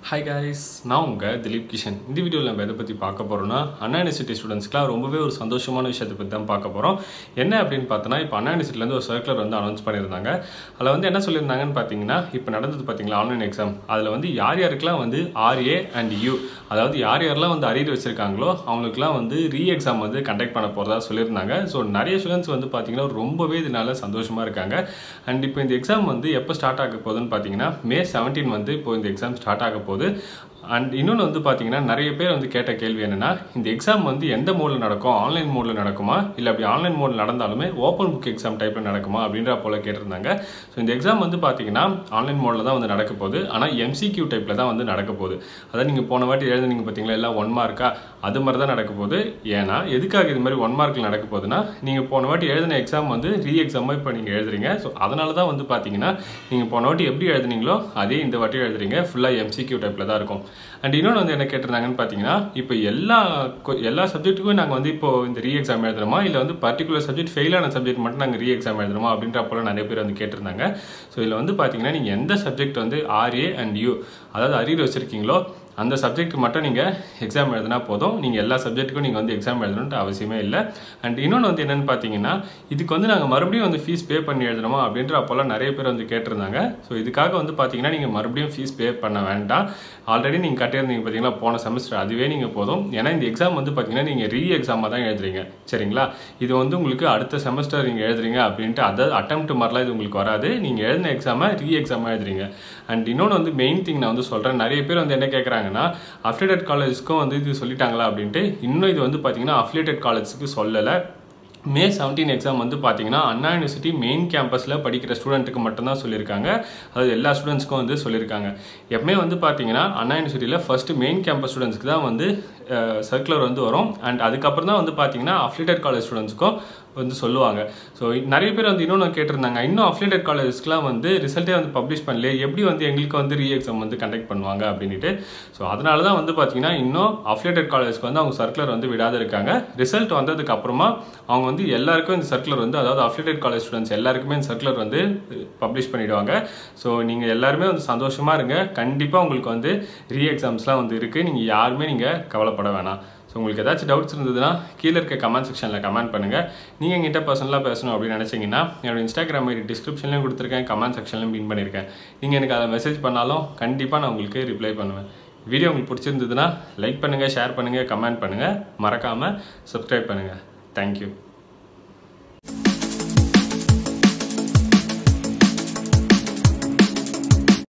hi guys நான் உங்கள் திலீப் கிஷன் இந்த வீடியோவில் நம்ம எதை பற்றி பார்க்க போகிறோம்னா அண்ணா யூனிவர்சிட்டி ஸ்டூடெண்ட்ஸ்க்குலாம் ரொம்பவே ஒரு சந்தோஷமான விஷயத்தை பற்றி தான் பார்க்க போகிறோம் என்ன அப்படின்னு பார்த்தோன்னா இப்போ அண்ணா யூனிவர்சிட்டிலேருந்து ஒரு சர்க்குலர் வந்து அனௌன்ஸ் பண்ணியிருந்தாங்க அதில் வந்து என்ன சொல்லியிருந்தாங்கன்னு பார்த்தீங்கன்னா இப்போ நடந்தது பார்த்தீங்களா ஆன்லைன் எக்ஸாம் அதில் வந்து யார் யாருக்கெல்லாம் வந்து ஆர்ஏ அண்ட் யூ அதாவது யார் யாரெல்லாம் வந்து அரியர் வச்சிருக்காங்களோ அவங்களுக்குலாம் வந்து ரீ எக்ஸாம் வந்து கண்டக்ட் பண்ண போகிறதா சொல்லியிருந்தாங்க ஸோ நிறைய ஸ்டூடெண்ட்ஸ் வந்து பார்த்தீங்கன்னா ரொம்பவே இதனால சந்தோஷமாக இருக்காங்க அண்ட் இப்போ இந்த எக்ஸாம் வந்து எப்போ ஸ்டார்ட் ஆக போகுதுன்னு பார்த்தீங்கன்னா மே செவன்டீன் வந்து இப்போ இந்த எக்ஸாம் ஸ்டார்ட் ஆக போகுது அண்ட் இன்னொன்று வந்து பார்த்தீங்கன்னா நிறைய பேர் வந்து கேட்ட கேள்வி என்னென்னா இந்த எக்ஸாம் வந்து எந்த மோடில் நடக்கும் ஆன்லைன் மோடில் நடக்குமா இல்லை அப்படி ஆன்லைன் மோடில் நடந்தாலுமே ஓப்பன் புக் எக்ஸாம் டைப்பில் நடக்குமா அப்படின்ற போல கேட்டிருந்தாங்க ஸோ இந்த எக்ஸாம் வந்து பார்த்தீங்கன்னா ஆன்லைன் மோடில் தான் வந்து நடக்க போகுது ஆனால் எம்சிக்யூ டைப்பில் தான் வந்து நடக்க போகுது அதாவது நீங்கள் போன வாட்டி எழுதுனீங்க பார்த்தீங்களா எல்லாம் ஒன் மார்க்கா அது மாதிரி தான் நடக்க போகுது ஏன்னா எதுக்காக இது மாதிரி ஒன் மார்க்கில் நடக்க போகுதுன்னா நீங்கள் போன வாட்டி எழுதின எக்ஸாம் வந்து ரீ எக்ஸாமாக இப்போ நீங்கள் எழுதுறீங்க ஸோ அதனால தான் வந்து பார்த்தீங்கன்னா நீங்கள் போன வாட்டி எப்படி எழுதுனீங்களோ அதே இந்த வாட்டி எழுதுறீங்க ஃபுல்லாக எம்சிக்யூ டைப்பில் தான் இருக்கும் அண்ட் இன்னொன்று வந்து என்ன கேட்டிருந்தாங்கன்னு பார்த்தீங்கன்னா இப்போ எல்லா கொ- எல்லா சப்ஜெக்ட்டுக்கும் நாங்கள் வந்து இப்போ இந்த ரீ எக்ஸாம் எழுதுறோமா இல்லை வந்து பர்டிகுலர் சப்ஜெக்ட் ஃபெயிலான சப்ஜெக்ட் மட்டும் நாங்கள் ரீ எக்ஸாம் எழுதுறோமா அப்படின்ற போல நிறைய பேர் வந்து கேட்டிருந்தாங்க ஸோ இதில் வந்து பார்த்தீங்கன்னா நீங்கள் எந்த சப்ஜெக்ட் வந்து ஆர்ஏ அண்ட் யூ அதாவது அரியர் வச்சுருக்கீங்களோ அந்த சப்ஜெக்ட் மட்டும் நீங்கள் எக்ஸாம் எழுதினா போதும் நீங்கள் எல்லா சப்ஜெக்ட்டுக்கும் நீங்கள் வந்து எக்ஸாம் எழுதணுன்ட்டு அவசியமே இல்லை அண்ட் இன்னொன்று வந்து என்னென்னு பார்த்தீங்கன்னா இதுக்கு வந்து நாங்கள் மறுபடியும் வந்து ஃபீஸ் பே பண்ணி எழுதணுமா அப்படின்ற அப்போல்லாம் நிறைய பேர் வந்து கேட்டிருந்தாங்க ஸோ இதுக்காக வந்து பார்த்தீங்கன்னா நீங்கள் மறுபடியும் ஃபீஸ் பே பண்ண வேண்டாம் ஆல்ரெடி நீங்கள் கட்டியிருந்தீங்க பார்த்தீங்களா போன செமஸ்டர் அதுவே நீங்கள் போதும் ஏன்னா இந்த எக்ஸாம் வந்து பார்த்தீங்கன்னா நீங்கள் ரீ எக்ஸாமாக தான் எழுதுறீங்க சரிங்களா இது வந்து உங்களுக்கு அடுத்த செமஸ்டர் நீங்கள் எழுதுறீங்க அப்படின்ட்டு அதாவது அட்டம்ப்ட் மாதிரிலாம் இது உங்களுக்கு வராது நீங்கள் எழுதின எக்ஸாமை ரீ எக்ஸாமாக எழுதுறீங்க அண்ட் இன்னொன்று வந்து மெயின் திங் நான் வந்து சொல்கிறேன் நிறைய பேர் வந்து என்ன கேட்குறாங்கன்னா அஃபிலேட்டட் காலேஜ்க்கும் வந்து இது சொல்லிட்டாங்களா அப்படின்ட்டு இன்னும் இது வந்து பார்த்தீங்கன்னா அஃபிலேட்டட் காலேஜ்க்கு சொல்லலை மே 17 எக்ஸாம் வந்து பார்த்தீங்கன்னா அண்ணா யூனிவர்சிட்டி மெயின் கேம்பஸில் படிக்கிற ஸ்டூடெண்ட்டுக்கு மட்டும்தான் சொல்லியிருக்காங்க அதாவது எல்லா ஸ்டூடெண்ட்ஸ்க்கும் வந்து சொல்லியிருக்காங்க எப்பவுமே வந்து பார்த்தீங்கன்னா அண்ணா யூனிவர்சிட்டியில் ஃபஸ்ட்டு மெயின் கேம்பஸ் ஸ்டூடெண்ட்ஸ்க்கு தான் வந்து சர்க்குலர் வந்து வரும் அண்ட் அதுக்கப்புறம் தான் வந்து பார்த்தீங்கன்னா அஃபிலேட்டட் காலேஜ் ஸ்டூடெண்ட்ஸ்க்கும் வந்து சொல்லுவாங்க ஸோ நிறைய பேர் வந்து இன்னொன்று கேட்டிருந்தாங்க இன்னும் அஃபிலேட்டட் காலேஜஸ்க்குலாம் வந்து ரிசல்ட்டே வந்து பப்ளிஷ் பண்ணல எப்படி வந்து எங்களுக்கு வந்து ரீ எக்ஸாம் வந்து கண்டக்ட் பண்ணுவாங்க அப்படின்ட்டு ஸோ அதனால தான் வந்து பார்த்தீங்கன்னா இன்னும் அஃபிலேட்டட் காலேஜ்க்கு வந்து அவங்க சர்க்குலர் வந்து விடாத இருக்காங்க ரிசல்ட் வந்ததுக்கு அப்புறமா அவங்க வந்து எல்லாருக்கும் இந்த சர்க்குலர் வந்து அதாவது அஃபிலேட்டட் காலேஜ் ஸ்டூடெண்ட்ஸ் எல்லாருக்குமே இந்த சர்க்குலர் வந்து பப்ளிஷ் பண்ணிடுவாங்க ஸோ நீங்கள் எல்லாருமே வந்து சந்தோஷமாக இருங்க கண்டிப்பாக உங்களுக்கு வந்து ரீ எக்ஸாம்ஸ்லாம் வந்து இருக்குது நீங்கள் யாருமே நீங்கள் கவலைப்பட வேணாம் ஸோ உங்களுக்கு ஏதாச்சும் டவுட்ஸ் இருந்ததுன்னா கீழே இருக்க கமெண்ட் செக்ஷனில் கமெண்ட் பண்ணுங்கள் நீங்கள் எங்கிட்ட பர்சனலாக பேசணும் அப்படின்னு நினச்சிங்கன்னா என்னோட இன்ஸ்டாகிராம் ஐடி டிஸ்கிரிப்ஷன்லையும் கொடுத்துருக்கேன் கமெண்ட் செக்ஷன்லையும் பின் பண்ணியிருக்கேன் நீங்கள் எனக்கு அதை மெசேஜ் பண்ணாலும் கண்டிப்பாக நான் உங்களுக்கு ரிப்ளை பண்ணுவேன் வீடியோ உங்களுக்கு பிடிச்சிருந்ததுன்னா லைக் பண்ணுங்கள் ஷேர் பண்ணுங்கள் கமெண்ட் பண்ணுங்கள் மறக்காமல் சப்ஸ்கிரைப் பண்ணுங்கள் தேங்க்யூ